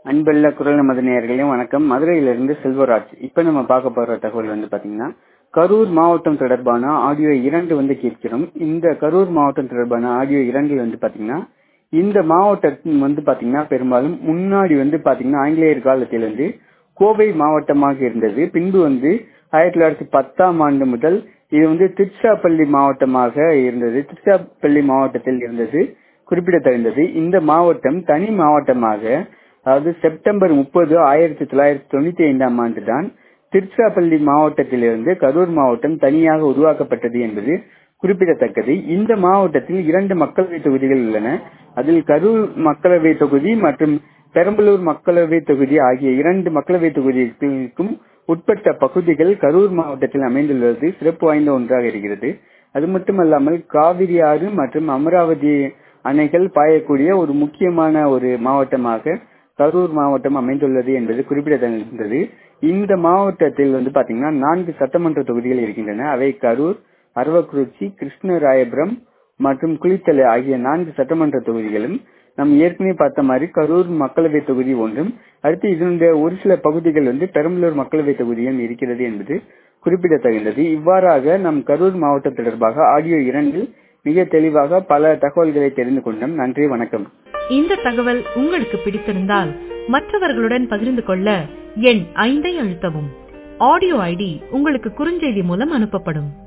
அன்புள்ள குரல் நமது நேயர்களையும் வணக்கம் மதுரையிலிருந்து செல்வராஜ் இப்ப நம்ம பார்க்க போற தகவல் வந்து பாத்தீங்கன்னா கரூர் மாவட்டம் தொடர்பான ஆடியோ இரண்டு வந்து கேட்கிறோம் இந்த கரூர் மாவட்டம் தொடர்பான ஆடியோ இரண்டு வந்து பாத்தீங்கன்னா இந்த மாவட்டம் வந்து பாத்தீங்கன்னா பெரும்பாலும் முன்னாடி வந்து பாத்தீங்கன்னா ஆங்கிலேயர் காலத்தில் வந்து கோவை மாவட்டமாக இருந்தது பின்பு வந்து ஆயிரத்தி தொள்ளாயிரத்தி பத்தாம் ஆண்டு முதல் இது வந்து திருச்சிராப்பள்ளி மாவட்டமாக இருந்தது திருச்சிராப்பள்ளி மாவட்டத்தில் இருந்தது குறிப்பிடத்தகுந்தது இந்த மாவட்டம் தனி மாவட்டமாக அதாவது செப்டம்பர் முப்பது ஆயிரத்தி தொள்ளாயிரத்தி தொண்ணூத்தி ஐந்தாம் ஆண்டு தான் திருச்சிராப்பள்ளி மாவட்டத்திலிருந்து கரூர் மாவட்டம் தனியாக உருவாக்கப்பட்டது என்பது குறிப்பிடத்தக்கது இந்த மாவட்டத்தில் இரண்டு மக்களவை தொகுதிகள் உள்ளன அதில் கரூர் மக்களவை தொகுதி மற்றும் பெரம்பலூர் மக்களவை தொகுதி ஆகிய இரண்டு மக்களவை தொகுதிகளுக்கும் உட்பட்ட பகுதிகள் கரூர் மாவட்டத்தில் அமைந்துள்ளது சிறப்பு வாய்ந்த ஒன்றாக இருக்கிறது அது மட்டுமல்லாமல் காவிரி ஆறு மற்றும் அமராவதி அணைகள் பாயக்கூடிய ஒரு முக்கியமான ஒரு மாவட்டமாக கரூர் மாவட்டம் அமைந்துள்ளது என்பது குறிப்பிடத்தக்கது இந்த மாவட்டத்தில் வந்து பாத்தீங்கன்னா நான்கு சட்டமன்ற தொகுதிகள் இருக்கின்றன அவை கரூர் அரவக்குறிச்சி கிருஷ்ணராயபுரம் மற்றும் குளித்தலை ஆகிய நான்கு சட்டமன்ற தொகுதிகளும் நாம் ஏற்கனவே பார்த்த மாதிரி கரூர் மக்களவை தொகுதி ஒன்றும் அடுத்து இதனுடைய ஒரு சில பகுதிகள் வந்து பெரம்பலூர் மக்களவை தொகுதியும் இருக்கிறது என்பது குறிப்பிடத்தகுந்தது இவ்வாறாக நம் கரூர் மாவட்டம் தொடர்பாக ஆடியோ இரண்டில் மிக தெளிவாக பல தகவல்களை தெரிந்து கொண்டோம் நன்றி வணக்கம் இந்த தகவல் உங்களுக்கு பிடித்திருந்தால் மற்றவர்களுடன் பகிர்ந்து கொள்ள எண் ஐந்தை அழுத்தவும் ஆடியோ ஐடி உங்களுக்கு குறுஞ்செய்தி மூலம் அனுப்பப்படும்